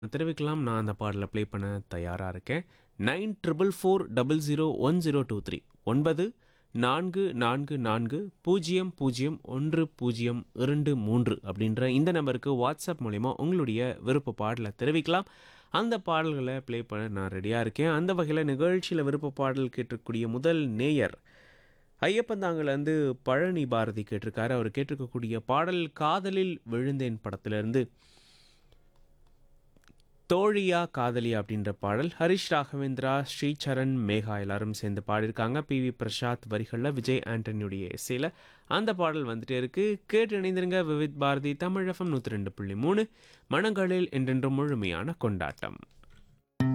தெரிவிக்கலாம் நான் அந்த பாடலை ப்ளே பண்ண தயாராக இருக்கேன் nine triple four double zero one zero two three ஒன்பது நான்கு நான்கு நான்கு பூஜ்ஜியம் பூஜ்ஜியம் ஒன்று பூஜ்ஜியம் இரண்டு மூன்று அப்படின்ற இந்த நம்பருக்கு வாட்ஸ்அப் மூலிமா உங்களுடைய விருப்ப பாடலை தெரிவிக்கலாம் அந்த பாடல்களை ப்ளே பண்ண நான் ரெடியாக இருக்கேன் அந்த வகையில் நிகழ்ச்சியில் விருப்ப பாடல் கேட்டிருக்கக்கூடிய முதல் நேயர் ஐயப்பந்தாங்கலேருந்து பழனி பாரதி கேட்டிருக்காரு அவர் கேட்டிருக்கக்கூடிய பாடல் காதலில் விழுந்தேன் படத்திலிருந்து தோழியா காதலி அப்படின்ற பாடல் ஹரிஷ் ராகவேந்திரா ஸ்ரீசரண் மேகா எல்லாரும் சேர்ந்து பாடியிருக்காங்க பி வி பிரசாத் வரிகளில் விஜய் ஆண்டனியுடைய இசையில் அந்த பாடல் வந்துட்டே இருக்கு கேட்டு இணைந்திருங்க விவித் பாரதி தமிழகம் நூற்றி ரெண்டு புள்ளி மூணு மனங்களில் என்றென்றும் முழுமையான கொண்டாட்டம்